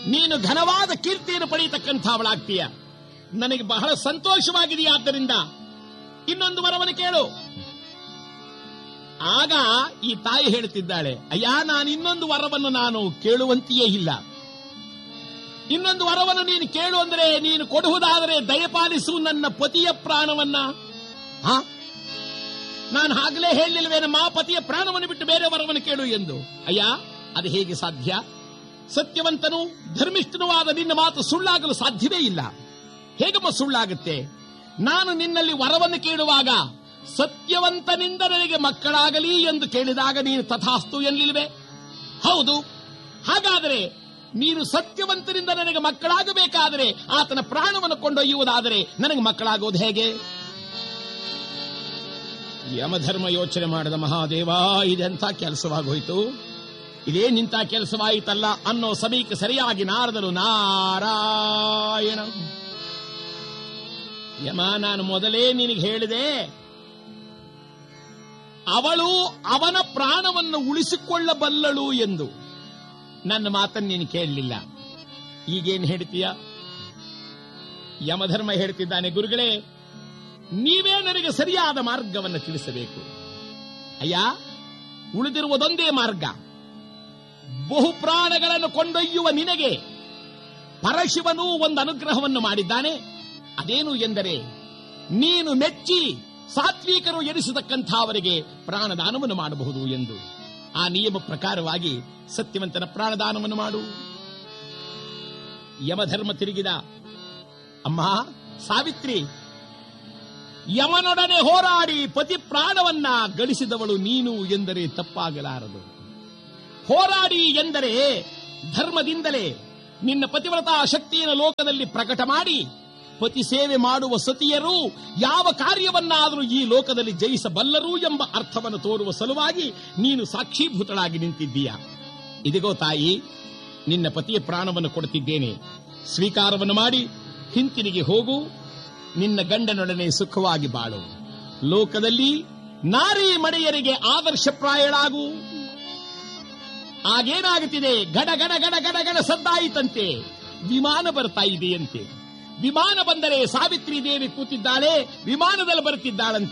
ನೀನು ಘನವಾದ ಕೀರ್ತಿಯನ್ನು ಪಡೆಯತಕ್ಕಂಥವಳಾಗ್ತೀಯ ನನಗೆ ಬಹಳ ಸಂತೋಷವಾಗಿದೆಯಾದ್ದರಿಂದ ಇನ್ನೊಂದು ವರವನ್ನು ಕೇಳು ಆಗ ಈ ತಾಯಿ ಹೇಳ್ತಿದ್ದಾಳೆ ಅಯ್ಯ ನಾನು ಇನ್ನೊಂದು ವರವನ್ನು ನಾನು ಕೇಳುವಂತೆಯೇ ಇಲ್ಲ ಇನ್ನೊಂದು ವರವನ್ನು ನೀನು ಕೇಳು ಅಂದ್ರೆ ನೀನು ಕೊಡುವುದಾದರೆ ದಯಪಾಲಿಸು ನನ್ನ ಪತಿಯ ಪ್ರಾಣವನ್ನ ಹಾ ನಾನು ಆಗಲೇ ಹೇಳಲಿಲ್ವೇ ನಮ್ಮ ಪತಿಯ ಪ್ರಾಣವನ್ನು ಬಿಟ್ಟು ಬೇರೆ ವರವನ್ನು ಕೇಳು ಎಂದು ಅಯ್ಯ ಅದು ಹೇಗೆ ಸಾಧ್ಯ ಸತ್ಯವಂತನು ಧರ್ಮಿಷ್ಠನೂ ಆದ ನಿನ್ನ ಮಾತು ಸುಳ್ಳಾಗಲು ಸಾಧ್ಯವೇ ಇಲ್ಲ ಹೇಗಮ್ಮ ಸುಳ್ಳಾಗುತ್ತೆ ನಾನು ನಿನ್ನಲ್ಲಿ ವರವನ್ನು ಕೇಳುವಾಗ ಸತ್ಯವಂತನಿಂದ ನನಗೆ ಮಕ್ಕಳಾಗಲಿ ಎಂದು ಕೇಳಿದಾಗ ನೀನು ತಥಾಸ್ತು ಎನ್ನಲಿಲ್ವೇ ಹೌದು ಹಾಗಾದರೆ ನೀನು ಸತ್ಯವಂತನಿಂದ ನನಗೆ ಮಕ್ಕಳಾಗಬೇಕಾದರೆ ಆತನ ಪ್ರಾಣವನ್ನು ಕೊಂಡೊಯ್ಯುವುದಾದರೆ ನನಗೆ ಮಕ್ಕಳಾಗುವುದು ಹೇಗೆ ಯಮಧರ್ಮ ಯೋಚನೆ ಮಾಡಿದ ಮಹಾದೇವ ಇದೆಂಥ ಕೆಲಸವಾಗೋಯ್ತು ಇದೇ ನಿಂತ ಕೆಲಸವಾಯಿತಲ್ಲ ಅನ್ನೋ ಸಮಯಕ್ಕೆ ಸರಿಯಾಗಿ ನಾರದನು ನಾರಾಯಣ ಯಮ ನಾನು ಮೊದಲೇ ನಿನಗೆ ಹೇಳಿದೆ ಅವಳು ಅವನ ಪ್ರಾಣವನ್ನು ಉಳಿಸಿಕೊಳ್ಳಬಲ್ಲಳು ಎಂದು ನನ್ನ ಮಾತನ್ನು ನೀನು ಕೇಳಲಿಲ್ಲ ಈಗೇನು ಹೇಳ್ತೀಯ ಯಮಧರ್ಮ ಹೇಳ್ತಿದ್ದಾನೆ ಗುರುಗಳೇ ನೀವೇ ನನಗೆ ಸರಿಯಾದ ಮಾರ್ಗವನ್ನು ತಿಳಿಸಬೇಕು ಅಯ್ಯ ಉಳಿದಿರುವುದೊಂದೇ ಮಾರ್ಗ ಬಹು ಪ್ರಾಣಗಳನ್ನು ಕೊಂಡೊಯ್ಯುವ ನಿನಗೆ ಪರಶಿವನು ಒಂದು ಅನುಗ್ರಹವನ್ನು ಮಾಡಿದ್ದಾನೆ ಅದೇನು ಎಂದರೆ ನೀನು ಮೆಚ್ಚಿ ಸಾತ್ವಿಕರು ಎನಿಸತಕ್ಕಂಥವರಿಗೆ ಪ್ರಾಣದಾನವನ್ನು ಮಾಡಬಹುದು ಎಂದು ಆ ನಿಯಮ ಪ್ರಕಾರವಾಗಿ ಸತ್ಯವಂತನ ಪ್ರಾಣದಾನವನ್ನು ಮಾಡು ಯಮಧರ್ಮ ತಿರುಗಿದ ಅಮ್ಮ ಸಾವಿತ್ರಿ ಯಮನೊಡನೆ ಹೋರಾಡಿ ಪತಿ ಪ್ರಾಣವನ್ನ ಗಳಿಸಿದವಳು ನೀನು ಎಂದರೆ ತಪ್ಪಾಗಲಾರದು ಹೋರಾಡಿ ಎಂದರೆ ಧರ್ಮದಿಂದಲೇ ನಿನ್ನ ಪತಿವ್ರತಾ ಶಕ್ತಿಯನ್ನು ಲೋಕದಲ್ಲಿ ಪ್ರಕಟ ಮಾಡಿ ಪತಿ ಸೇವೆ ಮಾಡುವ ಸತಿಯರು ಯಾವ ಕಾರ್ಯವನ್ನಾದರೂ ಈ ಲೋಕದಲ್ಲಿ ಜಯಿಸಬಲ್ಲರು ಎಂಬ ಅರ್ಥವನ್ನು ತೋರುವ ಸಲುವಾಗಿ ನೀನು ಸಾಕ್ಷೀಭೂತಳಾಗಿ ನಿಂತಿದ್ದೀಯ ಇದಿಗೋ ತಾಯಿ ನಿನ್ನ ಪತಿಯ ಪ್ರಾಣವನ್ನು ಕೊಡುತ್ತಿದ್ದೇನೆ ಸ್ವೀಕಾರವನ್ನು ಮಾಡಿ ಹಿಂತಿರುಗಿ ಹೋಗು ನಿನ್ನ ಗಂಡನೊಡನೆ ಸುಖವಾಗಿ ಬಾಳು ಲೋಕದಲ್ಲಿ ನಾರಿ ಮಡೆಯರಿಗೆ ಆದರ್ಶಪ್ರಾಯಳಾಗು ಆಗೇನಾಗುತ್ತಿದೆ ಗಡ ಗಡ ಗಡ ಗಡ ಗಡ ಸದ್ದಾಯಿತಂತೆ ವಿಮಾನ ಬರ್ತಾ ಇದೆಯಂತೆ ವಿಮಾನ ಬಂದರೆ ಸಾವಿತ್ರಿ ದೇವಿ ಕೂತಿದ್ದಾಳೆ ವಿಮಾನದಲ್ಲಿ ಬರುತ್ತಿದ್ದಾಳಂತೆ